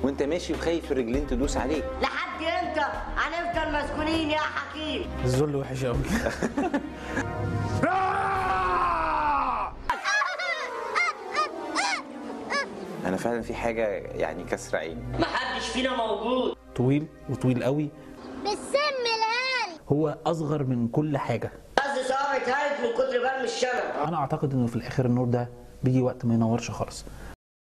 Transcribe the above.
وانت ماشي وخايف الرجلين تدوس عليك لحد امتى هنفضل مسجونين يا حكيم الذل وحش قوي انا فعلا في حاجه يعني كسر عيني محدش فينا موجود طويل وطويل قوي بالسم الهاري هو اصغر من كل حاجه قصدي صوابعي اتهرت من كتر برمي الشنب انا اعتقد انه في الاخر النور ده بيجي وقت ما ينورش خالص